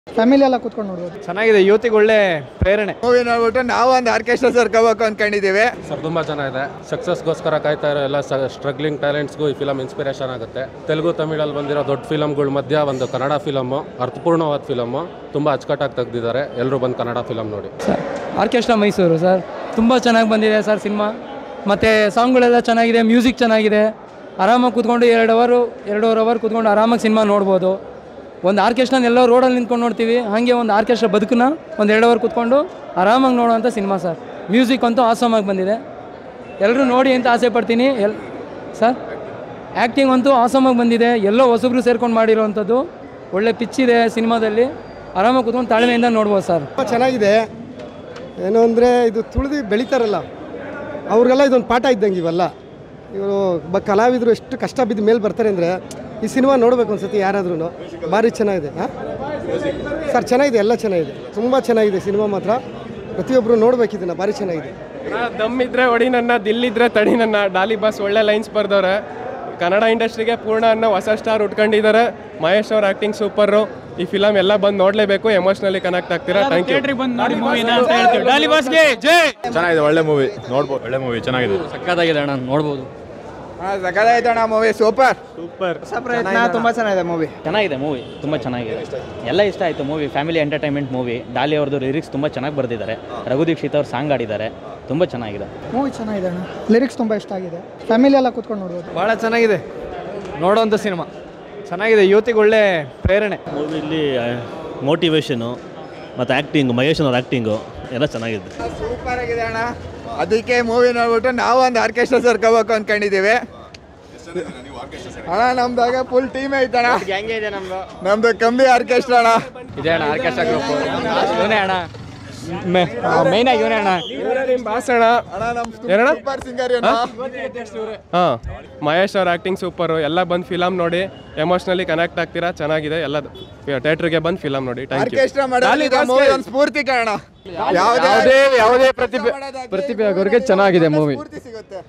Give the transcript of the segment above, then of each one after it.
Family ಎಲ್ಲ ಕೂತ್ಕೊಂಡು ನೋಡ್ಬೋದು ಚೆನ್ನಾಗಿದೆ ಯುವತಿಗೆ ಒಳ್ಳೆ ಪ್ರೇರಣೆ ಮೂವಿ ನೋಡ್ಬಿಟ್ಟು ನಾವು ಒಂದು ಆರ್ಕೆಸ್ಟ್ರಾ ಸೇರ್ಕೋಬೇಕು ಅನ್ಕೊಂಡಿದ್ದೀವಿ ಸರ್ ತುಂಬ ಚೆನ್ನಾಗಿದೆ ಸಕ್ಸಸ್ಗೋಸ್ಕರ ಕಾಯ್ತಾ ಇರೋ ಎಲ್ಲ ಸ್ಟ್ರಗ್ಲಿಂಗ್ ಟ್ಯಾಲೆಂಟ್ಸ್ಗೂ ಈ ಫಿಲಮ್ ಇನ್ಸ್ಪಿರೇಷನ್ ಆಗುತ್ತೆ ತೆಲುಗು ತಮಿಳಲ್ಲಿ ಬಂದಿರೋ ದೊಡ್ಡ ಫಿಲಮ್ಗಳ ಮಧ್ಯ ಒಂದು ಕನ್ನಡ ಫಿಲಮ್ಮು ಅರ್ಥಪೂರ್ಣವಾದ ಫಿಲಮ್ಮು ತುಂಬ ಅಚ್ಚುಕಟ್ಟಾಗಿ ತೆಗೆದಿದ್ದಾರೆ ಎಲ್ಲರೂ ಬಂದು ಕನ್ನಡ ಫಿಲಮ್ ನೋಡಿ ಸರ್ ಆರ್ಕೆಸ್ಟ್ರಾ ಮೈಸೂರು ಸರ್ ತುಂಬ ಚೆನ್ನಾಗಿ ಬಂದಿದೆ ಸರ್ ಸಿನಿಮಾ ಮತ್ತು ಸಾಂಗ್ಗಳೆಲ್ಲ ಚೆನ್ನಾಗಿದೆ ಮ್ಯೂಸಿಕ್ ಚೆನ್ನಾಗಿದೆ ಆರಾಮಾಗಿ ಕೂತ್ಕೊಂಡು ಎರಡು ಅವರು ಎರಡೂವರೆ ಅವರ್ ಕೂತ್ಕೊಂಡು ಆರಾಮಾಗಿ ಸಿನಿಮಾ ನೋಡ್ಬೋದು ಒಂದು ಆರ್ಕೆಸ್ಟ್ರಾನ ಎಲ್ಲೋ ರೋಡಲ್ಲಿ ನಿಂತ್ಕೊಂಡು ನೋಡ್ತೀವಿ ಹಾಗೆ ಒಂದು ಆರ್ಕೆಸ್ಟ್ರಾ ಬದುಕನ್ನ ಒಂದು ಎರಡು ಅವರ್ ಕೂತ್ಕೊಂಡು ಆರಾಮಾಗಿ ನೋಡೋವಂಥ ಸಿನಿಮಾ ಸರ್ ಮ್ಯೂಸಿಕ್ ಅಂತೂ ಆಸಮಾಗಿ ಬಂದಿದೆ ಎಲ್ಲರೂ ನೋಡಿ ಅಂತ ಆಸೆ ಪಡ್ತೀನಿ ಎಲ್ ಸರ್ ಆ್ಯಕ್ಟಿಂಗ್ ಅಂತೂ ಆಸಮಾಗಿ ಬಂದಿದೆ ಎಲ್ಲೋ ಹೊಸಬ್ರು ಸೇರ್ಕೊಂಡು ಮಾಡಿರೋವಂಥದ್ದು ಒಳ್ಳೆ ಪಿಚ್ ಇದೆ ಸಿನಿಮಾದಲ್ಲಿ ಆರಾಮಾಗಿ ಕೂತ್ಕೊಂಡು ತಾಳ್ಮೆಯಿಂದ ನೋಡ್ಬೋದು ಸರ್ ತುಂಬ ಚೆನ್ನಾಗಿದೆ ಏನು ಅಂದರೆ ಇದು ತುಳಿದು ಬೆಳಿತಾರಲ್ಲ ಅವ್ರಿಗೆಲ್ಲ ಇದೊಂದು ಪಾಠ ಇದ್ದಂಗೆ ಇವೆಲ್ಲ ಇವರು ಒಬ್ಬ ಕಲಾವಿದರು ಎಷ್ಟು ಕಷ್ಟ ಬಿದ್ದು ಮೇಲೆ ಬರ್ತಾರೆ ಅಂದರೆ ಈ ಸಿನಿಮಾ ನೋಡಬೇಕು ಅನ್ಸುತ್ತೆ ಯಾರಾದ್ರೂ ಭಾರಿ ಚೆನ್ನಾಗಿದೆ ಹಾಂ ಸರ್ ಚೆನ್ನಾಗಿದೆ ಎಲ್ಲ ಚೆನ್ನಾಗಿದೆ ತುಂಬ ಚೆನ್ನಾಗಿದೆ ಸಿನಿಮಾ ಮಾತ್ರ ಪ್ರತಿಯೊಬ್ಬರು ನೋಡ್ಬೇಕು ಇದನ್ನು ಭಾರಿ ಚೆನ್ನಾಗಿದೆ ದಮ್ ಇದ್ರೆ ಹೊಡಿ ನನ್ನ ದಿಲ್ಲಿದ್ರೆ ತಡಿ ನನ್ನ ಡಾಲಿ ಬಸ್ ಒಳ್ಳೆ ಲೈನ್ಸ್ ಬರ್ದವ್ರೆ ಕನ್ನಡ ಇಂಡಸ್ಟ್ರಿಗೆ ಪೂರ್ಣ ಅನ್ನೋ ಹೊಸ ಸ್ಟಾರ್ ಉಟ್ಕೊಂಡಿದ್ದಾರೆ ಮಹೇಶ್ ಅವ್ರ ಆಕ್ಟಿಂಗ್ ಸೂಪರು ಈ ಫಿಲಮ್ ಎಲ್ಲ ಬಂದು ನೋಡಲೇಬೇಕು ಎಮೋಷನಲಿ ಕನೆಕ್ಟ್ ಆಗ್ತೀರಾ ಥ್ಯಾಂಕ್ ಯು ಚೆನ್ನಾಗಿದೆ ಒಳ್ಳೆ ಮೂವಿ ನೋಡ್ಬೋದು ಒಳ್ಳೆ ಮೂವಿ ಚೆನ್ನಾಗಿದೆ ಸಕ್ಕತ್ತಾಗಿದೆ ಅಣ್ಣ ನೋಡ್ಬೋದು ಸಕಲಾಯ್ತಣ್ಣ ಮೂವಿ ಸೂಪರ್ ಪ್ರಯತ್ನ ತುಂಬ ಚೆನ್ನಾಗಿದೆ ಮೂವಿ ಚೆನ್ನಾಗಿದೆ ಮೂವಿ ತುಂಬ ಚೆನ್ನಾಗಿದೆ ಎಲ್ಲ ಇಷ್ಟ ಆಯಿತು movie family entertainment movie Daali ಅವ್ರದ್ದು ಲಿರಿಕ್ಸ್ ತುಂಬ ಚೆನ್ನಾಗಿ ಬರೆದಿದ್ದಾರೆ ರಘು ದೀಕ್ಷಿತ್ ಅವ್ರು ಸಾಂಗ್ ಆಡಿದ್ದಾರೆ ತುಂಬ ಚೆನ್ನಾಗಿದೆ ಮೂವಿ ಚೆನ್ನಾಗಿದೆ ಅಣ್ಣ ಲಿರಿಕ್ಸ್ ತುಂಬ ಇಷ್ಟ ಆಗಿದೆ ಫ್ಯಾಮಿಲಿ ಎಲ್ಲ ಕೂತ್ಕೊಂಡು ನೋಡ್ಬೋದು ಭಾಳ ಚೆನ್ನಾಗಿದೆ ನೋಡೋಂಥ ಸಿನಿಮಾ ಚೆನ್ನಾಗಿದೆ ಯುವತಿಗೆ ಒಳ್ಳೆ ಪ್ರೇರಣೆ ಮೂವಿಲಿ ಮೋಟಿವೇಶನು ಮತ್ತು ಆ್ಯಕ್ಟಿಂಗ್ ಮಹೇಶನ್ ಅವ್ರ ಆ್ಯಕ್ಟಿಂಗು ಎಲ್ಲ ಚೆನ್ನಾಗಿದೆ ಸೂಪರ್ ಆಗಿದೆ ಅಣ್ಣ ಅದಕ್ಕೆ ಮೂವಿ ನೋಡ್ಬಿಟ್ಟು ನಾವು ಒಂದು ಆರ್ಕೆಸ್ಟ್ರಾ ಸೇರ್ಕೋಬೇಕು ಅನ್ಕೊಂಡಿದ್ದೀವಿ ಅಣ್ಣ ನಮ್ದಾಗ ಫುಲ್ ಟೀಮ್ ಐತಣ್ಣ ನಮ್ದು ಕಂಬಿ ಆರ್ಕೆಸ್ಟ್ರಾ ಅಣ್ಣ ಇದೆ ಅಣ್ಣ ಆರ್ಕೆಸ್ಟ್ರಾ ಗ್ರೂಪ್ ಇವನೇ ಅಣ್ಣ ಮೇನ್ ಆಗಿ ಇವನೇ ಅಣ್ಣ ಭಾಷಣ ಅಣ್ಣ ನಮ್ಮ ಏನಣ್ಣ? ಸೂಪರ್ ಸಿಂಗರ್ ಅಣ್ಣ ಹಾಂ ಮಹೇಶ್ ಅವ್ರ ಆಕ್ಟಿಂಗ್ ಸೂಪರು ಎಲ್ಲ ಬಂದು ಫಿಲಮ್ ನೋಡಿ ಎಮೋಷ್ನಲಿ ಕನೆಕ್ಟ್ ಆಗ್ತೀರಾ ಚೆನ್ನಾಗಿದೆ ಎಲ್ಲ ಥಿಯೇಟ್ರಿಗೆ ಬಂದು ಫಿಲಮ್ ನೋಡಿ ಥ್ಯಾಂಕ್ ಯು ಆರ್ಕೆಸ್ಟ್ರಾ ಮಾಡೋದು ಮೂವಿ ಒಂದು ಸ್ಫೂರ್ತಿ ಕಾರಣ ಯಾವುದೇ ಯಾವುದೇ ಪ್ರತಿಭೆ ಪ್ರತಿಭೆ ಆಗೋರಿಗೆ ಚೆನ್ನಾಗಿದೆ ಮೂವಿ ಸ್ಫೂರ್ತಿ ಸಿಗುತ್ತೆ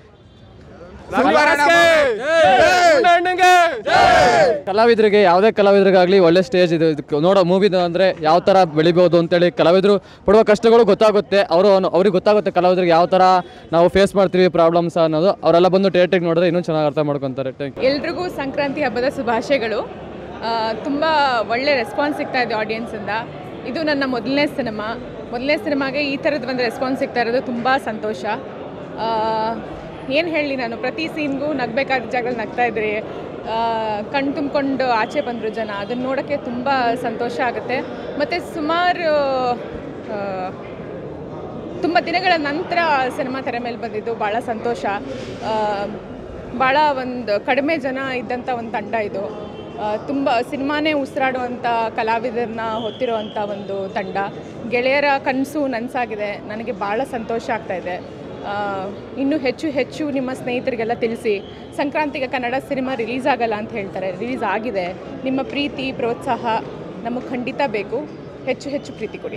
ಕಲಾವಿದರಿಗೆ ಯಾವುದೇ ಕಲಾವಿದರಿಗಾಗಲಿ ಒಳ್ಳೆ ಸ್ಟೇಜ್ ಇದು ಇದಕ್ಕೆ ನೋಡೋ ಮೂವಿದು ಅಂದರೆ ಯಾವ ಥರ ಬೆಳಿಬೋದು ಅಂತೇಳಿ ಕಲಾವಿದರು ಪಡುವ ಕಷ್ಟಗಳು ಗೊತ್ತಾಗುತ್ತೆ ಅವರು ಅವ್ರಿಗೆ ಗೊತ್ತಾಗುತ್ತೆ ಕಲಾವಿದರಿಗೆ ಯಾವ ಥರ ನಾವು ಫೇಸ್ ಮಾಡ್ತೀವಿ ಪ್ರಾಬ್ಲಮ್ಸ್ ಅನ್ನೋದು ಅವರೆಲ್ಲ ಬಂದು ಥಿಯೇಟ್ರಿಗೆ ನೋಡಿದ್ರೆ ಇನ್ನೂ ಚೆನ್ನಾಗಿ ಅರ್ಥ ಮಾಡ್ಕೊತಾರೆ ಥ್ಯಾಂಕ್ ಎಲ್ರಿಗೂ ಸಂಕ್ರಾಂತಿ ಹಬ್ಬದ ಶುಭಾಶಯಗಳು ತುಂಬ ಒಳ್ಳೆ ರೆಸ್ಪಾನ್ಸ್ ಸಿಗ್ತಾ ಇದೆ ಆಡಿಯನ್ಸಿಂದ ಇದು ನನ್ನ ಮೊದಲನೇ ಸಿನಿಮಾ ಮೊದಲನೇ ಸಿನಿಮಾಗೆ ಈ ಥರದ್ದು ಒಂದು ರೆಸ್ಪಾನ್ಸ್ ಸಿಗ್ತಾ ಇರೋದು ತುಂಬ ಸಂತೋಷ ಏನು ಹೇಳಲಿ ನಾನು ಪ್ರತಿ ಸೀನ್ಗೂ ನಗಬೇಕಾದ ಜಾಗದಲ್ಲಿ ನಗ್ತಾ ಇದ್ರಿ ಕಣ್ ತುಂಬಿಕೊಂಡು ಆಚೆ ಬಂದರು ಜನ ಅದನ್ನು ನೋಡೋಕ್ಕೆ ತುಂಬ ಸಂತೋಷ ಆಗುತ್ತೆ ಮತ್ತು ಸುಮಾರು ಆ, ತುಂಬ ದಿನಗಳ ನಂತರ ಸಿನಿಮಾ ತೆರೆ ಮೇಲೆ ಬಂದಿದ್ದು ಭಾಳ ಸಂತೋಷ ಆ, ಭಾಳ ಒಂದು ಕಡಿಮೆ ಜನ ಇದ್ದಂಥ ಒಂದು ತಂಡ ಇದು ಆ, ತುಂಬ ಸಿನಿಮಾನೇ ಉಸಿರಾಡುವಂಥ ಕಲಾವಿದರನ್ನ ಹೊತ್ತಿರುವಂಥ ಒಂದು ತಂಡ ಗೆಳೆಯರ ಕನಸು ನನಸಾಗಿದೆ ನನಗೆ ಭಾಳ ಸಂತೋಷ ಆಗ್ತಾ ಇದೆ ಆ, ಇನ್ನೂ ಹೆಚ್ಚು ಹೆಚ್ಚು ನಿಮ್ಮ ಸ್ನೇಹಿತರಿಗೆಲ್ಲ ತಿಳಿಸಿ ಸಂಕ್ರಾಂತಿಗೆ ಕನ್ನಡ ಸಿನಿಮಾ ರಿಲೀಸ್ ಆಗಲ್ಲ ಅಂತ ಹೇಳ್ತಾರೆ ರಿಲೀಸ್ ಆಗಿದೆ ನಿಮ್ಮ ಪ್ರೀತಿ ಪ್ರೋತ್ಸಾಹ ನಮಗೆ ಖಂಡಿತ ಬೇಕು ಹೆಚ್ಚು ಹೆಚ್ಚು ಪ್ರೀತಿ ಕೊಡಿ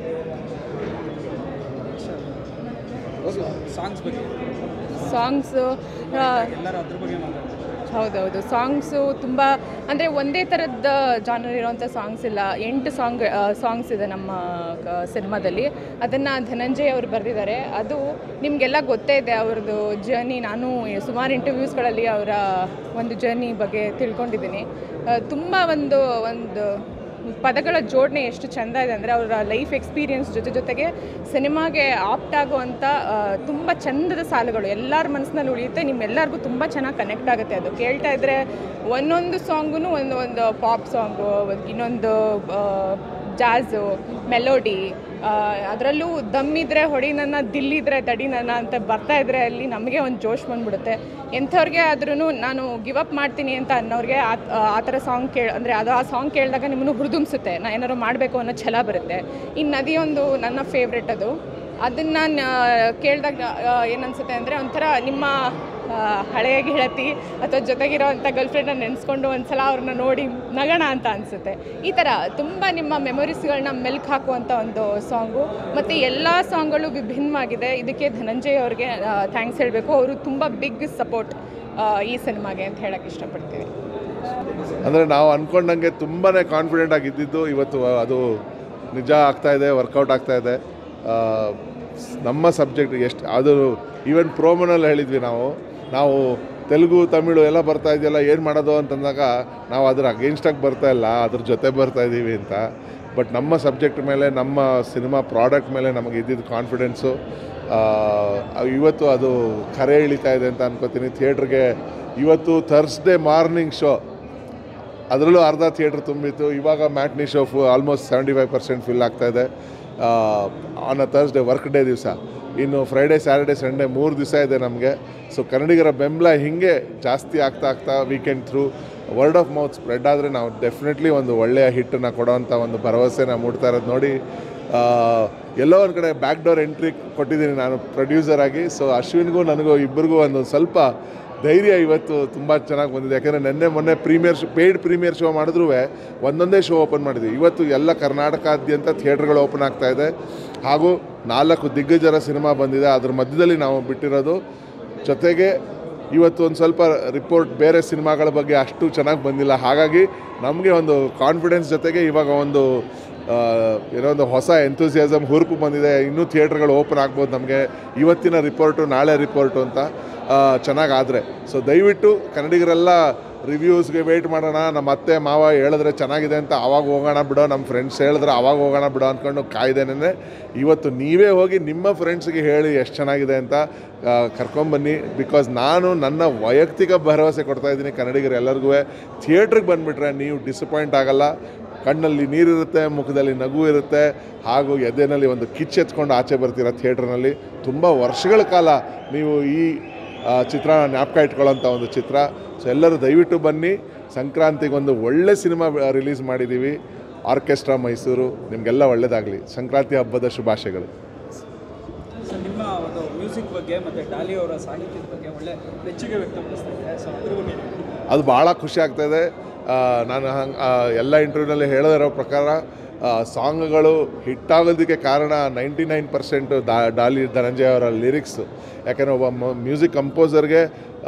ಸಾಂಗ್ಸು ಹೌದೌದು ಸಾಂಗ್ಸು ತುಂಬ ಅಂದರೆ ಒಂದೇ ಥರದ ಜಾನರ್ ಇರೋವಂಥ ಸಾಂಗ್ಸ್ ಇಲ್ಲ ಎಂಟು ಸಾಂಗ್ ಸಾಂಗ್ಸ್ ಇದೆ ನಮ್ಮ ಕ- ಸಿನಿಮಾದಲ್ಲಿ ಅದನ್ನು ಧನಂಜಯ್ ಅವರು ಬರೆದಿದ್ದಾರೆ ಅದು ನಿಮಗೆಲ್ಲ ಗೊತ್ತೇ ಇದೆ ಅವ್ರದ್ದು ಜರ್ನಿ ನಾನು ಸುಮಾರು ಇಂಟರ್ವ್ಯೂಸ್ಗಳಲ್ಲಿ ಅವರ ಒಂದು ಜರ್ನಿ ಬಗ್ಗೆ ತಿಳ್ಕೊಂಡಿದ್ದೀನಿ ತುಂಬ ಒಂದು ಒಂದು ಪದಗಳ ಜೋಡಣೆ ಎಷ್ಟು ಚೆಂದ ಇದೆ ಅಂದರೆ ಅವರ ಲೈಫ್ ಎಕ್ಸ್ಪೀರಿಯನ್ಸ್ ಜೊತೆ ಜೊತೆಗೆ ಸಿನಿಮಾಗೆ ಆಪ್ಟ್ ಆಗುವಂಥ ತುಂಬ ಚಂದದ ಸಾಲುಗಳು ಎಲ್ಲರ ಮನಸ್ಸಿನಲ್ಲಿ ಉಳಿಯುತ್ತೆ ನಿಮ್ಮೆಲ್ಲರಿಗೂ ತುಂಬ ಚೆನ್ನಾಗಿ ಕನೆಕ್ಟ್ ಆಗುತ್ತೆ ಅದು ಕೇಳ್ತಾ ಇದ್ದರೆ ಒಂದೊಂದು ಸಾಂಗೂ ಒಂದು ಒಂದು ಪಾಪ್ ಸಾಂಗು ಇನ್ನೊಂದು ಜಾಝು ಮೆಲೋಡಿ ಅದರಲ್ಲೂ ದಮ್ಮಿದ್ರೆ ಹೊಡಿ ನನ್ನ ದಿಲ್ಲಿದ್ರೆ ತಡಿ ನನ್ನ ಅಂತ ಬರ್ತಾ ಇದ್ರೆ ಅಲ್ಲಿ ನಮಗೆ ಒಂದು ಜೋಶ್ ಬಂದ್ಬಿಡುತ್ತೆ ಎಂಥವ್ರಿಗೆ ಆದ್ರೂ ನಾನು ಗಿವ್ ಅಪ್ ಮಾಡ್ತೀನಿ ಅಂತ ಅನ್ನೋರಿಗೆ ಆ ಆ ಥರ ಸಾಂಗ್ ಕೇಳಿ ಅಂದರೆ ಅದು ಆ ಸಾಂಗ್ ಕೇಳಿದಾಗ ನಿಮ್ಮನ್ನು ಹುರಿದುಂಬಿಸುತ್ತೆ ನಾ ಏನಾದ್ರು ಮಾಡಬೇಕು ಅನ್ನೋ ಛಲ ಬರುತ್ತೆ ಇನ್ನು ನದಿಯೊಂದು ನನ್ನ ಫೇವ್ರೆಟ್ ಅದು ಅದನ್ನು ಕೇಳಿದಾಗ ಏನನ್ಸುತ್ತೆ ಅಂದರೆ ಒಂಥರ ನಿಮ್ಮ ಆ, ಹಳೆಯ ಗೆಳತಿ ಅಥವಾ ಜೊತೆಗಿರೋವಂಥ ಗರ್ಲ್ಫ್ರೆಂಡನ್ನ ನೆನೆಸ್ಕೊಂಡು ಒಂದ್ಸಲ ಅವ್ರನ್ನ ನೋಡಿ ನಗಣ ಅಂತ ಅನಿಸುತ್ತೆ ಈ ಥರ ತುಂಬ ನಿಮ್ಮ ಮೆಮೊರೀಸ್ಗಳನ್ನ ಮೆಲ್ಕ್ ಹಾಕುವಂಥ ಒಂದು ಸಾಂಗು ಮತ್ತು ಎಲ್ಲ ಸಾಂಗ್ಗಳು ವಿಭಿನ್ನವಾಗಿದೆ ಇದಕ್ಕೆ ಧನಂಜಯ್ ಅವ್ರಿಗೆ ಥ್ಯಾಂಕ್ಸ್ ಹೇಳಬೇಕು ಅವರು ತುಂಬ ಬಿಗ್ ಸಪೋರ್ಟ್ ಈ ಸಿನಿಮಾಗೆ ಅಂತ ಹೇಳಕ್ಕೆ ಇಷ್ಟಪಡ್ತೀನಿ ಅಂದರೆ ನಾವು ಅಂದ್ಕೊಂಡಂಗೆ ತುಂಬಾ ಕಾನ್ಫಿಡೆಂಟ್ ಆಗಿದ್ದಿದ್ದು ಇವತ್ತು ಅದು ನಿಜ ಆಗ್ತಾ ಇದೆ ವರ್ಕೌಟ್ ಆಗ್ತಾ ಇದೆ ಆ, ಸ್- ನಮ್ಮ ಸಬ್ಜೆಕ್ಟ್ ಎಷ್ಟು ಅದು ಈವನ್ ಪ್ರೋಮೋನಲ್ಲಿ ಹೇಳಿದ್ವಿ ನಾವು ನಾವು ತೆಲುಗು ತಮಿಳು ಎಲ್ಲ ಬರ್ತಾ ಇದೆಯಲ್ಲ ಏನು ಮಾಡೋದು ಅಂತಂದಾಗ ನಾವು ಅದ್ರ ಅಗೇನ್ಸ್ಟಾಗಿ ಬರ್ತಾ ಇಲ್ಲ ಅದ್ರ ಜೊತೆ ಬರ್ತಾ ಇದ್ದೀವಿ ಅಂತ ಬಟ್ ನಮ್ಮ ಸಬ್ಜೆಕ್ಟ್ ಮೇಲೆ ನಮ್ಮ ಸಿನಿಮಾ ಪ್ರಾಡಕ್ಟ್ ಮೇಲೆ ನಮಗೆ ಇದ್ದಿದ್ದು ಕಾನ್ಫಿಡೆನ್ಸು ಇವತ್ತು ಅದು ಕರೆ ಇಳಿತಾ ಇದೆ ಅಂತ ಅನ್ಕೋತೀನಿ ಥಿಯೇಟ್ರಿಗೆ ಇವತ್ತು ಥರ್ಸ್ಡೇ ಮಾರ್ನಿಂಗ್ ಶೋ ಅದರಲ್ಲೂ ಅರ್ಧ ಥಿಯೇಟ್ರ್ ತುಂಬಿತ್ತು ಇವಾಗ ಮ್ಯಾಟ್ನಿ ಶೋ ಫು almost seventy five percent fill ಆಗ್ತಾಯಿದೆ on a Thursday work day ದಿವಸ ಇನ್ನು ಫ್ರೈಡೇ ಸ್ಯಾಟರ್ಡೇ ಸಂಡೇ ಮೂರು ದಿವಸ ಇದೆ ನಮಗೆ ಸೊ ಕನ್ನಡಿಗರ ಬೆಂಬಲ ಹೀಗೆ ಜಾಸ್ತಿ ಆಗ್ತಾ ಆಗ್ತಾ weekend through word of mouth spread ಆದರೆ ನಾವು ಡೆಫಿನೆಟ್ಲಿ ಒಂದು ಒಳ್ಳೆಯ ಹಿಟ್ಟನ್ನು ಕೊಡೋವಂಥ ಒಂದು ಭರವಸೆನ ಮೂಡ್ತಾ ಇರೋದು ನೋಡಿ ಆ, ಎಲ್ಲೋ ಒಂದು ಕಡೆ ಬ್ಯಾಕ್ ಡೋರ್ ಎಂಟ್ರಿ ಕೊಟ್ಟಿದ್ದೀನಿ ನಾನು ಪ್ರೊಡ್ಯೂಸರ್ ಆಗಿ ಸೊ ಅಶ್ವಿನ್ಗೂ ನನಗೂ ಇಬ್ಬರಿಗೂ ಒಂದು ಸ್ವಲ್ಪ ಧೈರ್ಯ ಇವತ್ತು ತುಂಬ ಚೆನ್ನಾಗಿ ಬಂದಿದೆ ಯಾಕಂದರೆ ನಿನ್ನೆ ಮೊನ್ನೆ premiere show paid premiere show ಮಾಡಿದ್ರೂ ಒಂದೊಂದೇ ಶೋ ಓಪನ್ ಮಾಡಿದ್ವಿ ಇವತ್ತು ಎಲ್ಲ ಕರ್ನಾಟಕಾದ್ಯಂತ ಥಿಯೇಟ್ರ್ಗಳು ಓಪನ್ ಆಗ್ತಾ ಇದೆ ಹಾಗೂ ನಾಲ್ಕು ದಿಗ್ಗಜರ ಸಿನಿಮಾ ಬಂದಿದೆ ಅದ್ರ ಮಧ್ಯದಲ್ಲಿ ನಾವು ಬಿಟ್ಟಿರೋದು ಜೊತೆಗೆ ಇವತ್ತು ಒಂದು ಸ್ವಲ್ಪ ರಿಪೋರ್ಟ್ ಬೇರೆ ಸಿನಿಮಾಗಳ ಬಗ್ಗೆ ಅಷ್ಟು ಚೆನ್ನಾಗಿ ಬಂದಿಲ್ಲ ಹಾಗಾಗಿ ನಮಗೆ ಒಂದು ಕಾನ್ಫಿಡೆನ್ಸ್ ಜೊತೆಗೆ ಇವಾಗ ಒಂದು ಆ, ಏನೋ ಒಂದು ಹೊಸ ಎಂಥೂಸಿಯಾಸಮ್ ಹುರುಪು ಬಂದಿದೆ ಇನ್ನೂ ಥಿಯೇಟ್ರ್ಗಳು ಓಪನ್ ಆಗ್ಬೋದು ನಮಗೆ ಇವತ್ತಿನ ರಿಪೋರ್ಟು ನಾಳೆ ರಿಪೋರ್ಟು ಅಂತ ಚೆನ್ನಾಗಿ ಆದರೆ ಸೊ ದಯವಿಟ್ಟು ಕನ್ನಡಿಗರೆಲ್ಲ ರಿವ್ಯೂಸ್ಗೆ ವೆಯ್ಟ್ ಮಾಡೋಣ ನಮ್ಮ ಅತ್ತೆ ಮಾವ ಹೇಳಿದ್ರೆ ಚೆನ್ನಾಗಿದೆ ಅಂತ ಆವಾಗ ಹೋಗೋಣ ಬಿಡೋ ನಮ್ಮ ಫ್ರೆಂಡ್ಸ್ ಹೇಳಿದ್ರೆ ಆವಾಗ ಹೋಗೋಣ ಬಿಡೋ ಅಂದ್ಕೊಂಡು ಕಾಯ್ದೇನೆ ಇವತ್ತು ನೀವೇ ಹೋಗಿ ನಿಮ್ಮ ಫ್ರೆಂಡ್ಸ್ಗೆ ಹೇಳಿ ಎಷ್ಟು ಚೆನ್ನಾಗಿದೆ ಅಂತ ಆ, ಕರ್ಕೊಂಬನ್ನಿ ಬಿಕಾಸ್ ನಾನು ನನ್ನ ವೈಯಕ್ತಿಕ ಭರವಸೆ ಕೊಡ್ತಾ ಇದ್ದೀನಿ ಕನ್ನಡಿಗರು ಎಲ್ಲರಿಗೂ ಥಿಯೇಟ್ರಿಗೆ ಬಂದುಬಿಟ್ರೆ ನೀವು ಡಿಸಪಾಯಿಂಟ್ ಆಗಲ್ಲ ಕಣ್ಣಲ್ಲಿ ನೀರಿರುತ್ತೆ ಮುಖದಲ್ಲಿ ನಗು ಇರುತ್ತೆ ಹಾಗೂ ಎದೆನಲ್ಲಿ ಒಂದು ಕಿಚ್ಚು ಎತ್ಕೊಂಡು ಆಚೆ ಬರ್ತೀರ ಥಿಯೇಟ್ರ್ನಲ್ಲಿ ತುಂಬ ವರ್ಷಗಳ ಕಾಲ ನೀವು ಈ ಆ, ಚಿತ್ರನ ಜ್ಞಾಪಕ ಇಟ್ಕೊಳ್ಳೋಂಥ ಒಂದು ಚಿತ್ರ ಸೊ ಎಲ್ಲರೂ ದಯವಿಟ್ಟು ಬನ್ನಿ ಸಂಕ್ರಾಂತಿಗೆ ಒಂದು ಒಳ್ಳೆ ಸಿನಿಮಾ ರಿಲೀಸ್ ಮಾಡಿದ್ದೀವಿ ಆರ್ಕೆಸ್ಟ್ರಾ ಮೈಸೂರು ನಿಮಗೆಲ್ಲ ಒಳ್ಳೆಯದಾಗಲಿ ಸಂಕ್ರಾಂತಿ ಹಬ್ಬದ ಶುಭಾಶಯಗಳು ಸರ್ ನಿಮ್ಮ ಒಂದು ಮ್ಯೂಸಿಕ್ ಬಗ್ಗೆ ಮತ್ತು ಡಾಲಿ ಅವರ ಸಾಹಿತ್ಯದ ಬಗ್ಗೆ ಒಳ್ಳೆ ಮೆಚ್ಚುಗೆ ವ್ಯಕ್ತಪಡಿಸ್ತಾ ಇದೆ ಸೊ ಅದ್ರ ಬಗ್ಗೆ ಏನು? ಅದು ಭಾಳ ಖುಷಿ ಆಗ್ತಾಯಿದೆ ನಾನು ಹಂಗೆ ಎಲ್ಲ ಇಂಟರ್ವ್ಯೂನಲ್ಲಿ ಹೇಳದಿರೋ ಪ್ರಕಾರ ಸಾಂಗ್ಗಳು ಹಿಟ್ಟಾಗೋದಕ್ಕೆ ಕಾರಣ ನೈಂಟಿ ನೈನ್ ಪರ್ಸೆಂಟು ದಾ ಡಾಲಿ ಧನಂಜಯ ಅವರ ಲಿರಿಕ್ಸು ಯಾಕೆಂದರೆ ಒಬ್ಬ ಮ್ಯೂಸಿಕ್ ಕಂಪೋಸರ್ಗೆ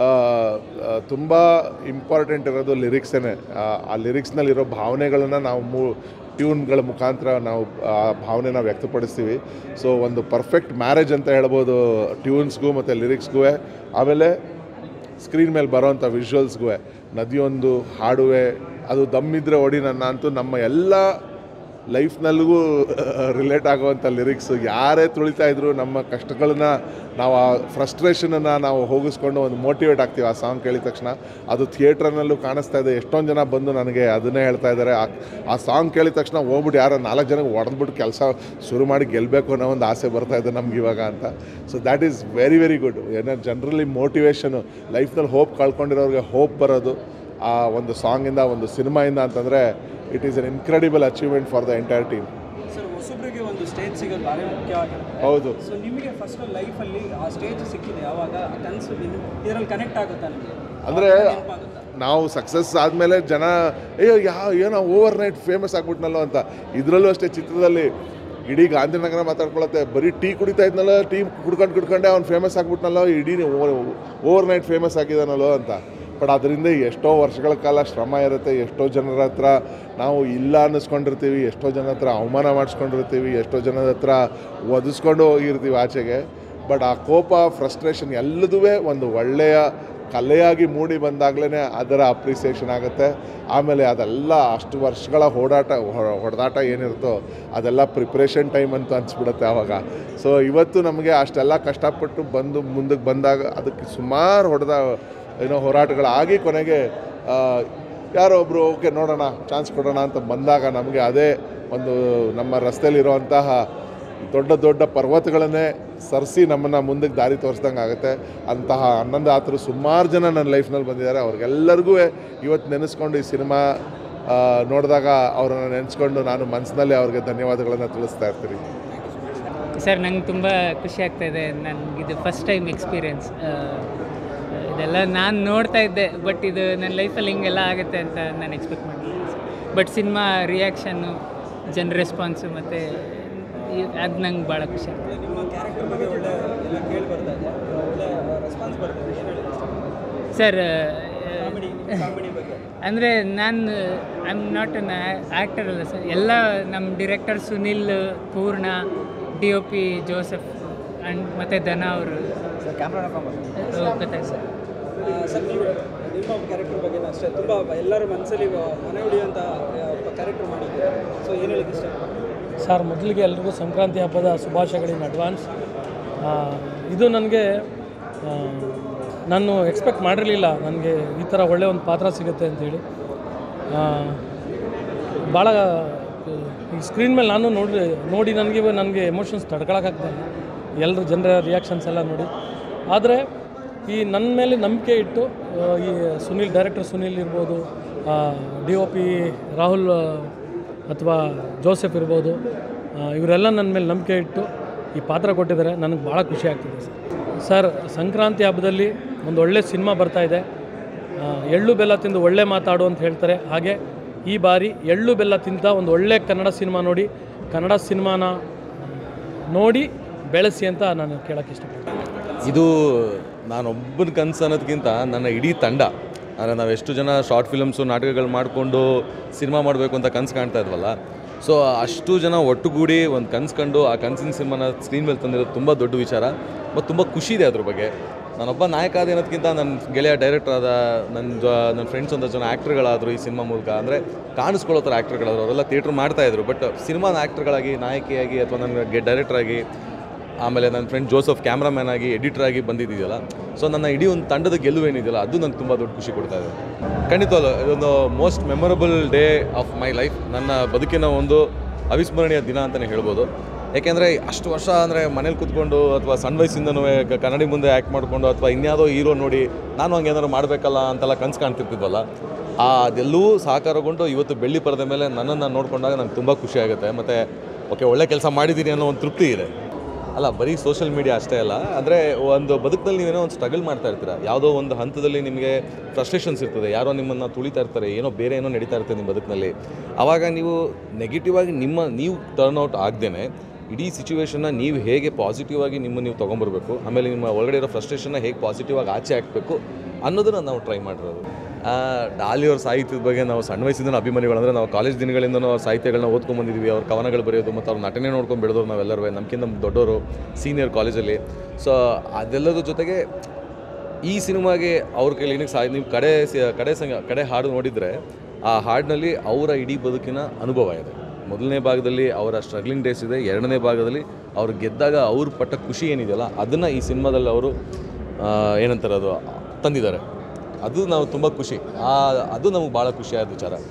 ತುಂಬ ಇಂಪಾರ್ಟೆಂಟ್ ಇರೋದು ಲಿರಿಕ್ಸೇ ಆ ಲಿರಿಕ್ಸ್ನಲ್ಲಿರೋ ಭಾವನೆಗಳನ್ನು ನಾವು ಮೂ ಟ್ಯೂನ್ಗಳ ಮುಖಾಂತರ ನಾವು ಆ ಭಾವನೆನ ವ್ಯಕ್ತಪಡಿಸ್ತೀವಿ ಸೊ ಒಂದು ಪರ್ಫೆಕ್ಟ್ ಮ್ಯಾರೇಜ್ ಅಂತ ಹೇಳ್ಬೋದು ಟ್ಯೂನ್ಸ್ಗೂ ಮತ್ತು ಲಿರಿಕ್ಸ್ಗೂ ಆಮೇಲೆ ಸ್ಕ್ರೀನ್ ಮೇಲೆ ಬರೋವಂಥ ವಿಜುವಲ್ಸ್ಗೂ ನದಿಯೊಂದು ಹಾಡುವೆ ಅದು ದಮ್ಮಿದ್ರೆ ಒಡಿ ನನ್ನ ಅಂತೂ ನಮ್ಮ ಎಲ್ಲ ಲೈಫ್ನಲ್ಲಿಗೂ ರಿಲೇಟ್ ಆಗುವಂಥ ಲಿರಿಕ್ಸ್ ಯಾರೇ ತುಳಿತಾ ಇದ್ರು ನಮ್ಮ ಕಷ್ಟಗಳನ್ನ ನಾವು ಆ ಫ್ರಸ್ಟ್ರೇಷನನ್ನು ನಾವು ಹೋಗಿಸ್ಕೊಂಡು ಒಂದು ಮೋಟಿವೇಟ್ ಆಗ್ತೀವಿ ಆ ಸಾಂಗ್ ಕೇಳಿದ ತಕ್ಷಣ ಅದು ಥಿಯೇಟ್ರನಲ್ಲೂ ಕಾಣಿಸ್ತಾ ಇದೆ ಎಷ್ಟೊಂದು ಜನ ಬಂದು ನನಗೆ ಅದನ್ನೇ ಹೇಳ್ತಾ ಇದ್ದಾರೆ ಆ- ಆ ಸಾಂಗ್ ಕೇಳಿದ ತಕ್ಷಣ ಹೋಗ್ಬಿಟ್ಟು ಯಾರೋ ನಾಲ್ಕು ಜನಕ್ಕೆ ಹೊಡೆದ್ಬಿಟ್ಟು ಕೆಲಸ ಶುರು ಮಾಡಿ ಗೆಲ್ಲಬೇಕು ಅನ್ನೋ ಒಂದು ಆಸೆ ಬರ್ತಾ ಇದೆ ನಮ್ಗೆ ಇವಾಗ ಅಂತ so that is very very good ಏನೋ ಜನರಲಿ ಮೋಟಿವೇಶನು ಲೈಫ್ನಲ್ಲಿ ಹೋಪ್ ಕಳ್ಕೊಂಡಿರೋರಿಗೆ ಹೋಪ್ ಬರೋದು ಆ ಒಂದು ಸಾಂಗಿಂದ ಒಂದು ಸಿನಿಮಾಯಿಂದ ಅಂತಂದರೆ it is an incredible achievement for the entire team sir ಹೊಸಬ್ರಿಗೆ ಒಂದು ಸ್ಟೇಜ್ ಸಿಗೋದು ಭಾಳ ಮುಖ್ಯವಾಗಿರುತ್ತೆ ಹೌದು. ಸೊ ನಿಮಗೆ ಫಸ್ಟ್ ಲೈಫಲ್ಲಿ ಆ ಸ್ಟೇಜ್ ಸಿಕ್ಕಿದೆ ಯಾವಾಗ ಆ ಕನಸು ಇದರಲ್ಲಿ ಕನೆಕ್ಟ್ ಆಗುತ್ತಾ ನಿಮಗೆ ಅಂದರೆ ನಾವು ಸಕ್ಸಸ್ ಆದಮೇಲೆ ಜನ ಅಯ್ಯೋ ಯಾ ಏನೋ ಓವರ್ ನೈಟ್ ಫೇಮಸ್ ಆಗ್ಬಿಟ್ನಲ್ಲೋ ಅಂತ ಇದರಲ್ಲೂ ಅಷ್ಟೇ ಚಿತ್ರದಲ್ಲಿ ಇಡೀ ಗಾಂಧಿನಗರ ಮಾತಾಡ್ಕೊಳತ್ತೆ ಬರೀ ಟೀ ಕುಡಿತಾ ಇದ್ನಲ್ಲ ಟೀ ಕುಡ್ಕೊಂಡು ಕುಡ್ಕೊಂಡೆ ಅವ್ನು ಫೇಮಸ್ ಆಗ್ಬಿಟ್ನಲ್ಲೋ ಇಡೀ ಓವರ್ ನೈಟ್ ಫೇಮಸ್ ಆಗಿದ್ದಾನಲ್ಲೋ ಅಂತ ಬಟ್ ಅದರಿಂದ ಎಷ್ಟೋ ವರ್ಷಗಳ ಕಾಲ ಶ್ರಮ ಇರುತ್ತೆ ಎಷ್ಟೋ ಜನರ ಹತ್ರ ನಾವು ಇಲ್ಲ ಅನ್ನಿಸ್ಕೊಂಡಿರ್ತೀವಿ ಎಷ್ಟೋ ಜನ ಹತ್ರ ಅವಮಾನ ಮಾಡಿಸ್ಕೊಂಡಿರ್ತೀವಿ ಎಷ್ಟೋ ಜನದ ಹತ್ರ ಒದಿಸ್ಕೊಂಡು ಹೋಗಿರ್ತೀವಿ ಆಚೆಗೆ ಬಟ್ ಆ ಕೋಪ ಫ್ರಸ್ಟ್ರೇಷನ್ ಎಲ್ಲದೂ ಒಂದು ಒಳ್ಳೆಯ ಕಲೆಯಾಗಿ ಮೂಡಿ ಬಂದಾಗಲೇ ಅದರ ಅಪ್ರಿಸಿಯೇಷನ್ ಆಗುತ್ತೆ ಆಮೇಲೆ ಅದೆಲ್ಲ ಅಷ್ಟು ವರ್ಷಗಳ ಓಡಾಟ ಹೊ- ಹೊಡೆದಾಟ ಏನಿರುತ್ತೋ ಅದೆಲ್ಲ ಪ್ರಿಪ್ರೇಷನ್ ಟೈಮ್ ಅಂತ ಅನಿಸ್ಬಿಡುತ್ತೆ ಆವಾಗ ಸೊ ಇವತ್ತು ನಮಗೆ ಅಷ್ಟೆಲ್ಲ ಕಷ್ಟಪಟ್ಟು ಬಂದು ಮುಂದಕ್ಕೆ ಬಂದಾಗ ಅದಕ್ಕೆ ಸುಮಾರು ಹೊಡೆದ ಏನೋ ಹೋರಾಟಗಳಾಗಿ ಕೊನೆಗೆ ಆ, ಯಾರೋ ಒಬ್ಬರು ಓಕೆ ನೋಡೋಣ ಚಾನ್ಸ್ ಕೊಡೋಣ ಅಂತ ಬಂದಾಗ ನಮಗೆ ಅದೇ ಒಂದು ನಮ್ಮ ರಸ್ತೆಯಲ್ಲಿರುವಂತಹ ದೊಡ್ಡ ದೊಡ್ಡ ಪರ್ವತಗಳನ್ನೇ ಸರಿಸಿ ನಮ್ಮನ್ನು ಮುಂದಕ್ಕೆ ದಾರಿ ತೋರಿಸ್ದಂಗೆ ಆಗುತ್ತೆ ಅಂತಹ ಅನ್ನಂದಾತರು ಸುಮಾರು ಜನ ನನ್ನ ಲೈಫ್ನಲ್ಲಿ ಬಂದಿದ್ದಾರೆ ಅವ್ರಿಗೆಲ್ಲರಿಗೂ ಇವತ್ತು ನೆನೆಸ್ಕೊಂಡು ಈ ಸಿನಿಮಾ ಆ, ನೋಡಿದಾಗ ಅವ್ರನ್ನ ನೆನೆಸ್ಕೊಂಡು ನಾನು ಮನಸ್ಸಿನಲ್ಲಿ ಅವ್ರಿಗೆ ಧನ್ಯವಾದಗಳನ್ನು ತಿಳಿಸ್ತಾ ಇರ್ತೀನಿ ಸರ್ ನಂಗೆ ತುಂಬ ಖುಷಿ ಆಗ್ತಾ ಇದೆ ನನಗಿದು ಫಸ್ಟ್ ಟೈಮ್ ಎಕ್ಸ್ಪೀರಿಯನ್ಸ್ ಇದೆಲ್ಲ ನಾನು ನೋಡ್ತಾ ಇದ್ದೆ ಬಟ್ ಇದು ನನ್ನ ಲೈಫಲ್ಲಿ ಹಿಂಗೆಲ್ಲ ಆಗುತ್ತೆ ಅಂತ ನಾನು ಎಕ್ಸ್ಪೆಕ್ಟ್ ಮಾಡಿಲ್ಲ ಬಟ್ ಸಿನಿಮಾ ರಿಯಾಕ್ಷನ್ನು ಜನ ರೆಸ್ಪಾನ್ಸು ಮತ್ತು ಅದು ನಂಗೆ ಭಾಳ ಖುಷಿ ಆಗ್ತದೆ ನಿಮ್ಮ ಕ್ಯಾರೆಕ್ಟರ್ ಬಗ್ಗೆ ಒಳ್ಳೆ ಎಲ್ಲ ಕೇಳಿ ಬರ್ತಾ ಇದೆ ಒಳ್ಳೆ ರೆಸ್ಪಾನ್ಸ್ ಬರ್ತಾ ಇದೆ ಏನು ಹೇಳಿ ಸರ್ ಕಾಮಿಡಿ ಕಾಮಿಡಿ ಬಗ್ಗೆ ಅಂದರೆ ನಾನು I am not an actor ಅಲ್ಲ ಸರ್ ಎಲ್ಲ ನಮ್ಮ director Sunil Poorna D O P Joseph and ಮತ್ತು ಧನ ಅವರು ಗೊತ್ತಾಯ್ತು ಸರ್ ಸರ್ ನೀವು ನಿಮ್ಮ ಕ್ಯಾರೆಕ್ಟರ್ ಬಗ್ಗೆ ಅಷ್ಟೇ ತುಂಬ ಎಲ್ಲರ ಮನಸ್ಸಲ್ಲಿ ಮನೆ ಹೊಡೆಯುವಂಥ ಕ್ಯಾರೆಕ್ಟರ್ ಮಾಡಿದ್ದೀರಿ ಸೊ ಏನು ಹೇಳಿಕ್ಕೆ ಇಷ್ಟ ಸರ್ ಮೊದಲಿಗೆ ಎಲ್ರಿಗೂ ಸಂಕ್ರಾಂತಿ ಹಬ್ಬದ ಶುಭಾಶಯಗಳಿನ್ ಅಡ್ವಾನ್ಸ್ ಆ, ಇದು ನನಗೆ ನಾನು ಎಕ್ಸ್ಪೆಕ್ಟ್ ಮಾಡಿರಲಿಲ್ಲ ನನಗೆ ಈ ಥರ ಒಳ್ಳೆಯ ಒಂದು ಪಾತ್ರ ಸಿಗುತ್ತೆ ಅಂತೇಳಿ ಭಾಳ ಈ ಸ್ಕ್ರೀನ್ ಮೇಲೆ ನಾನು ನೋಡಿ ನೋಡಿ ನನಗೆ ನನಗೆ ಎಮೋಷನ್ಸ್ ತಡ್ಕೊಳಕ್ಕಾಗ್ತಾ ಇಲ್ಲ ಎಲ್ಲರ ಜನರ ರಿಯಾಕ್ಷನ್ಸ್ ಎಲ್ಲ ನೋಡಿ ಆದರೆ ಈ ನನ್ನ ಮೇಲೆ ನಂಬಿಕೆ ಇಟ್ಟು ಆ, ಈ ಸುನಿಲ್ ಡೈರೆಕ್ಟರ್ ಸುನಿಲ್ ಇರ್ಬೋದು ಡಿ ಒ ಪಿ ರಾಹುಲ್ ಅಥವಾ ಜೋಸೆಫ್ ಇರ್ಬೋದು ಆ, ಇವರೆಲ್ಲ ನನ್ನ ಮೇಲೆ ನಂಬಿಕೆ ಇಟ್ಟು ಈ ಪಾತ್ರ ಕೊಟ್ಟಿದ್ದಾರೆ ನನಗೆ ಭಾಳ ಖುಷಿ ಆಗ್ತಿದೆ ಸರ್ ಸರ್ ಸಂಕ್ರಾಂತಿ ಹಬ್ಬದಲ್ಲಿ ಒಂದು ಒಳ್ಳೆ ಸಿನಿಮಾ ಬರ್ತಾ ಇದೆ ಆ, ಎಳ್ಳು ಬೆಲ್ಲ ತಿಂದು ಒಳ್ಳೆ ಮಾತಾಡು ಅಂತ ಹೇಳ್ತಾರೆ ಹಾಗೆ ಈ ಬಾರಿ ಎಳ್ಳು ಬೆಲ್ಲ ತಿಂತ ಒಂದು ಒಳ್ಳೆ ಕನ್ನಡ ಸಿನಿಮಾ ನೋಡಿ ಕನ್ನಡ ಸಿನಿಮಾನ ನೋಡಿ ಬೆಳೆಸಿ ಅಂತ ನಾನು ಕೇಳೋಕ್ಕೆ ಇಷ್ಟಪಡ್ತೀನಿ ಇದು ನಾನೊಬ್ಬನ ಕನಸು ಅನ್ನೋದಕ್ಕಿಂತ ನನ್ನ ಇಡೀ ತಂಡ ಅಂದರೆ ನಾವು ಎಷ್ಟು ಜನ ಶಾರ್ಟ್ ಫಿಲಮ್ಸು ನಾಟಕಗಳು ಮಾಡಿಕೊಂಡು ಸಿನಿಮಾ ಮಾಡಬೇಕು ಅಂತ ಕನಸು ಕಾಣ್ತಾ ಇದ್ವಲ್ಲ ಸೊ ಅಷ್ಟು ಜನ ಒಟ್ಟುಗೂಡಿ ಒಂದು ಕನಸು ಕಂಡು ಆ ಕನಸಿನ ಸಿನಿಮಾನ ಸ್ಕ್ರೀನ್ ಮೇಲೆ ತಂದಿರೋದು ತುಂಬ ದೊಡ್ಡ ವಿಚಾರ ಮತ್ತು ತುಂಬ ಖುಷಿ ಇದೆ ಅದ್ರ ಬಗ್ಗೆ ನಾನೊಬ್ಬ ನಾಯಕ ಆದ ಅನ್ನೋದಕ್ಕಿಂತ ನನ್ನ ಗೆಳೆಯ ಡೈರೆಕ್ಟರ್ ಆದ ನನ್ನ ಜ ನನ್ನ ಫ್ರೆಂಡ್ಸ್ ಒಂದಷ್ಟು ಜನ ಆ್ಯಕ್ಟ್ರ್ಗಳಾದರು ಈ ಸಿನಿಮಾ ಮೂಲಕ ಅಂದರೆ ಕಾಣಿಸ್ಕೊಳ್ಳೋ ಥರ ಆ್ಯಕ್ಟ್ರ್ಗಳಾದ್ರು ಅವರೆಲ್ಲ ಥಿಯೇಟ್ರ್ ಮಾಡ್ತಾಯಿದ್ರು ಬಟ್ ಸಿನಿಮಾದ ಆ್ಯಕ್ಟ್ರ್ಗಳಾಗಿ ನಾಯಕಿಯಾಗಿ ಅಥವಾ ನನಗೆ ಡೈರೆಕ್ಟರ್ ಆಗಿ ಆಮೇಲೆ ನನ್ನ ಫ್ರೆಂಡ್ ಜೋಸಫ್ ಕ್ಯಾಮ್ರಾಮ್ಯಾನ್ ಆಗಿ ಎಡಿಟರ್ ಆಗಿ ಬಂದಿದ್ದೀಯಲ್ಲ ಸೊ ನನ್ನ ಇಡೀ ಒಂದು ತಂಡದ ಗೆಲುವು ಏನಿದೆಯಲ್ಲ ಅದು ನಂಗೆ ತುಂಬ ದೊಡ್ಡ ಖುಷಿ ಕೊಡ್ತಾ ಇದೆ ಖಂಡಿತವಲ್ಲ ಇದೊಂದು most memorable day of my life ನನ್ನ ಬದುಕಿನ ಒಂದು ಅವಿಸ್ಮರಣೀಯ ದಿನ ಅಂತಲೇ ಹೇಳ್ಬೋದು ಯಾಕೆಂದರೆ ಅಷ್ಟು ವರ್ಷ ಅಂದರೆ ಮನೇಲಿ ಕೂತ್ಕೊಂಡು ಅಥವಾ ಸಣ್ಣ ವಯಸ್ಸಿಂದನೂ ಕ- ಕನ್ನಡಿ ಮುಂದೆ ಆ್ಯಕ್ಟ್ ಮಾಡಿಕೊಂಡು ಅಥವಾ ಇನ್ಯಾವುದೋ ಹೀರೋ ನೋಡಿ ನಾನು ಹಂಗೆ ಏನಾದ್ರು ಮಾಡಬೇಕಲ್ಲ ಅಂತೆಲ್ಲ ಕನಸು ಕಾಣ್ತಿರ್ತಿದ್ವಲ್ಲ ಆ ಅದೆಲ್ಲವೂ ಸಾಕಾರಗೊಂಡು ಇವತ್ತು ಬೆಳ್ಳಿ ಪರದೆ ಮೇಲೆ ನನ್ನನ್ನು ನೋಡಿಕೊಂಡಾಗ ನಂಗೆ ತುಂಬ ಖುಷಿ ಆಗುತ್ತೆ ಮತ್ತು ಓಕೆ ಒಳ್ಳೆ ಕೆಲಸ ಮಾಡಿದ್ದೀನಿ ಅನ್ನೋ ಒಂದು ತೃಪ್ತಿ ಇದೆ ಅಲ್ಲ ಬರೀ ಸೋಷಿಯಲ್ ಮೀಡಿಯಾ ಅಷ್ಟೇ ಅಲ್ಲ ಅಂದರೆ ಒಂದು ಬದುಕಿನಲ್ಲಿ ನೀವೇನೋ ಒಂದು ಸ್ಟ್ರಗಲ್ ಮಾಡ್ತಾ ಇರ್ತೀರ ಯಾವುದೋ ಒಂದು ಹಂತದಲ್ಲಿ ನಿಮಗೆ ಫ್ರಸ್ಟ್ರೇಷನ್ಸ್ ಇರ್ತದೆ ಯಾರೋ ನಿಮ್ಮನ್ನು ತುಳಿತಾ ಇರ್ತಾರೆ ಏನೋ ಬೇರೆ ಏನೋ ನಡೀತಾ ಇರ್ತದೆ ನಿಮ್ಮ ಬದುಕಿನಲ್ಲಿ ಆವಾಗ ನೀವು ನೆಗೆಟಿವ್ ಆಗಿ ನಿಮ್ಮ ನೀವು ಟರ್ನ್ ಔಟ್ ಆಗ್ದೇನೆ ಇಡೀ ಸಿಚುವೇಶನ್ನ ನೀವು ಹೇಗೆ ಪಾಸಿಟಿವ್ ಆಗಿ ನಿಮ್ಮ ನೀವು ತೊಗೊಂಬರ್ಬೇಕು ಆಮೇಲೆ ನಿಮ್ಮ ಒಳಗಡೆ ಇರೋ ಫ್ರಸ್ಟ್ರೇಷನ್ನ ಹೇಗೆ ಪಾಸಿಟಿವ್ ಆಗಿ ಆಚೆ ಹಾಕಬೇಕು ಅನ್ನೋದನ್ನು ನಾವು ಟ್ರೈ ಮಾಡಿರೋದು ಆ, ಡಾಲಿ ಅವ್ರ ಸಾಹಿತ್ಯದ ಬಗ್ಗೆ ನಾವು ಸಣ್ಣ ವಯಸ್ಸಿಂದ ಅಭಿಮಾನಿಗಳು ಅಂದರೆ ನಾವು ಕಾಲೇಜ್ ದಿನಗಳಿಂದನೂ ಅವ್ರ ಸಾಹಿತ್ಯಗಳನ್ನ ಓದ್ಕೊಂಡು ಬಂದಿದ್ದೀವಿ ಅವ್ರ ಕವನಗಳು ಬರೆಯೋದು ಮತ್ತು ಅವ್ರ ನಟನೆ ನೋಡ್ಕೊಂಡು ಬೆಳೆದವ್ರು ನಾವೆಲ್ಲರೂ ನಮ್ಗಿಂತ ದೊಡ್ಡವರು ಸೀನಿಯರ್ ಕಾಲೇಜಲ್ಲಿ ಸೊ ಅದೆಲ್ಲದ್ರ ಜೊತೆಗೆ ಈ ಸಿನಿಮಾಗೆ ಅವ್ರ ಕೈಲಿ ಏನಕ್ಕೆ ಸಾಯ್ ನೀವು ಕಡೆ ಸಿ- ಕಡೆ ಸಂಗ ಕಡೆ ಹಾಡು ನೋಡಿದರೆ ಆ ಹಾಡಿನಲ್ಲಿ ಅವರ ಇಡೀ ಬದುಕಿನ ಅನುಭವ ಇದೆ ಮೊದಲನೇ ಭಾಗದಲ್ಲಿ ಅವರ ಸ್ಟ್ರಗ್ಲಿಂಗ್ ಡೇಸ್ ಇದೆ ಎರಡನೇ ಭಾಗದಲ್ಲಿ ಅವ್ರು ಗೆದ್ದಾಗ ಅವ್ರು ಪಟ್ಟ ಖುಷಿ ಏನಿದೆಯಲ್ಲ ಅದನ್ನು ಈ ಸಿನಿಮಾದಲ್ಲಿ ಅವರು ಏನಂತಾರೆ ಅದು ತಂದಿದ್ದಾರೆ ಅದು ನಾವು ತುಂಬ ಖುಷಿ ಆ ಅದು ನಮಗೆ ಭಾಳ ಖುಷಿಯಾದ ವಿಚಾರ